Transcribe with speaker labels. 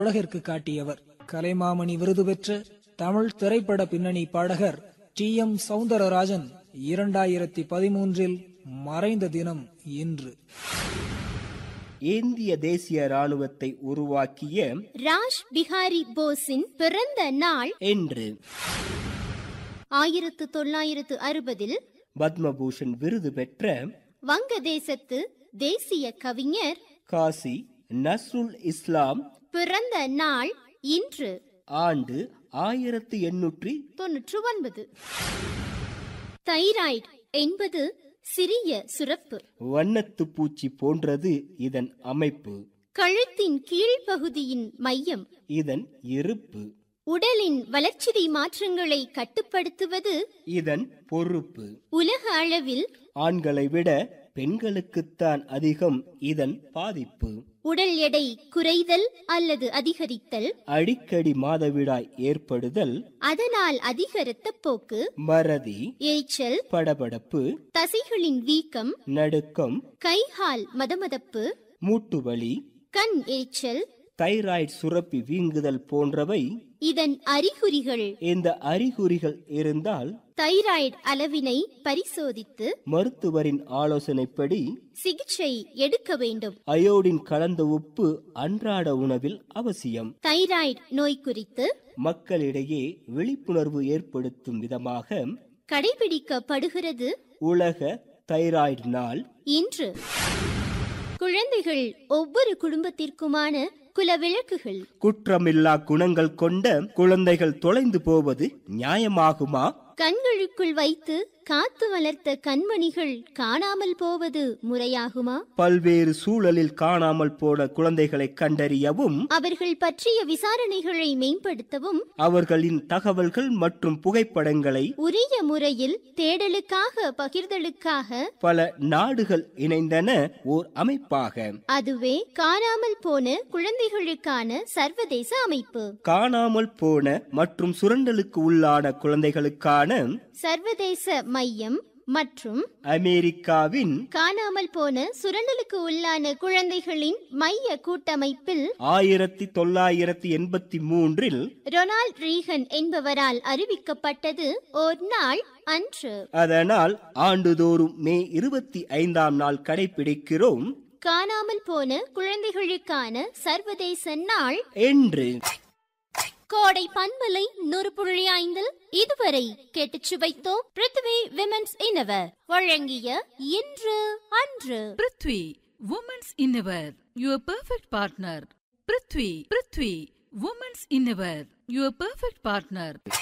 Speaker 1: உலகிற்கு காட்டியவர் கலைமாமணி விருது பெற்ற தமிழ் திரைப்பட பின்னணி பாடகர் டி எம் சவுந்தரராஜன் இரண்டாயிரத்தி பதிமூன்றில் மறைந்த தினம் இன்று
Speaker 2: இந்திய தேசிய ராணுவத்தை உருவாக்கிய
Speaker 3: ராஜ் பிஹாரி போஸின் பிறந்த நாள்
Speaker 2: என்று
Speaker 3: ஆயிரத்து தொள்ளாயிரத்து அறுபதில்
Speaker 2: பத்மபூஷன் விருது பெற்ற
Speaker 3: வங்கதேசத்து தேசிய கவிஞர்
Speaker 2: காசி நஸ்ருல் இஸ்லாம்
Speaker 3: பிறந்த நாள் இன்று
Speaker 2: ஆண்டு ஆயிரத்து எண்ணூற்றி
Speaker 3: தொன்னூற்று ஒன்பது தைராய்டு என்பது சிறிய சுரப்பு
Speaker 2: வண்ணத்து பூச்சி போன்றது இதன் அமைப்பு
Speaker 3: கழுத்தின் கீழ்ப்பகுதியின் மையம்
Speaker 2: இதன் இருப்பு
Speaker 3: உடலின் வளர்ச்சிதை மாற்றங்களை கட்டுப்படுத்துவது
Speaker 2: இதன் பொறுப்பு
Speaker 3: உலக அளவில்
Speaker 2: ஆண்களை விட பெண்களுக்குத்தான் அதிகம் இதன் பாதிப்பு
Speaker 3: உடல் எடை குறைதல் அல்லது அதிகரித்தல்
Speaker 2: அடிக்கடி மாதவிடாய் ஏற்படுதல்
Speaker 3: அதனால் அதிக இரத்தப்போக்கு
Speaker 2: மறதி
Speaker 3: எரிச்சல்
Speaker 2: படபடப்பு
Speaker 3: தசைகளின் வீக்கம்
Speaker 2: நடுக்கம்
Speaker 3: கைகால் மதமதப்பு
Speaker 2: மூட்டுவலி
Speaker 3: கண் எரிச்சல்
Speaker 2: தைராய்டு சுரப்பி வீங்குதல் போன்றவை
Speaker 3: இதன் அறிகுறிகள்
Speaker 2: இந்த அறிகுறிகள் இருந்தால்
Speaker 3: தைராய்டு அளவினை பரிசோதித்து
Speaker 2: மருத்துவரின் ஆலோசனைப்படி
Speaker 3: சிகிச்சை எடுக்க வேண்டும்
Speaker 2: அயோடின் கலந்த உப்பு அன்றாட உணவில் அவசியம்
Speaker 3: தைராய்டு நோய் குறித்து
Speaker 2: மக்களிடையே விழிப்புணர்வு ஏற்படுத்தும் விதமாக
Speaker 3: கடைபிடிக்கப்படுகிறது
Speaker 2: உலக தைராய்டு நாள்
Speaker 3: இன்று குழந்தைகள் ஒவ்வொரு குடும்பத்திற்குமான குலவிளக்குகள்
Speaker 2: குற்றமில்லா குணங்கள் கொண்ட குழந்தைகள் தொலைந்து போவது நியாயமாகுமா
Speaker 3: கண்களுக்குள் வைத்து காத்து வளர்த்த கண்மணிகள் காணாமல் போவது முறையாகுமா
Speaker 2: பல்வேறு சூழலில் காணாமல் போன குழந்தைகளை கண்டறியவும்
Speaker 3: அவர்கள் பற்றிய விசாரணைகளை மேம்படுத்தவும்
Speaker 2: அவர்களின் தகவல்கள் மற்றும் புகைப்படங்களை
Speaker 3: உரிய முறையில் தேடலுக்காக பகிர்தலுக்காக
Speaker 2: பல நாடுகள் இணைந்தன ஓர் அமைப்பாக
Speaker 3: அதுவே காணாமல் போன குழந்தைகளுக்கான சர்வதேச அமைப்பு
Speaker 2: காணாமல் போன மற்றும் சுரண்டலுக்கு உள்ளான குழந்தைகளுக்கான
Speaker 3: சர்வதேச மையம் மற்றும்
Speaker 2: அமெரிக்காவின்
Speaker 3: காணாமல் போன சுரண்டலுக்கு உள்ளான குழந்தைகளின் மைய கூட்டமைப்பில்
Speaker 2: ஆயிரத்தி தொள்ளாயிரத்தி எண்பத்தி மூன்றில்
Speaker 3: ரொனால்ட் ரீகன் என்பவரால் அறிவிக்கப்பட்டது ஓர் நாள் அன்று
Speaker 2: அதனால் ஆண்டுதோறும் மே இருபத்தி ஐந்தாம் நாள் கடைபிடிக்கிறோம்
Speaker 3: காணாமல் போன குழந்தைகளுக்கான சர்வதேச நாள்
Speaker 2: என்று
Speaker 3: கோடை பண்பலை நூறு புள்ளி ஐந்தில் இதுவரை கேட்டுச் சுவைத்தோம் பிருத்வி விமென்ஸ் இன்னவர் வழங்கிய இன்று அன்று
Speaker 4: prithvi women's innerwear your perfect partner prithvi prithvi women's innerwear your perfect partner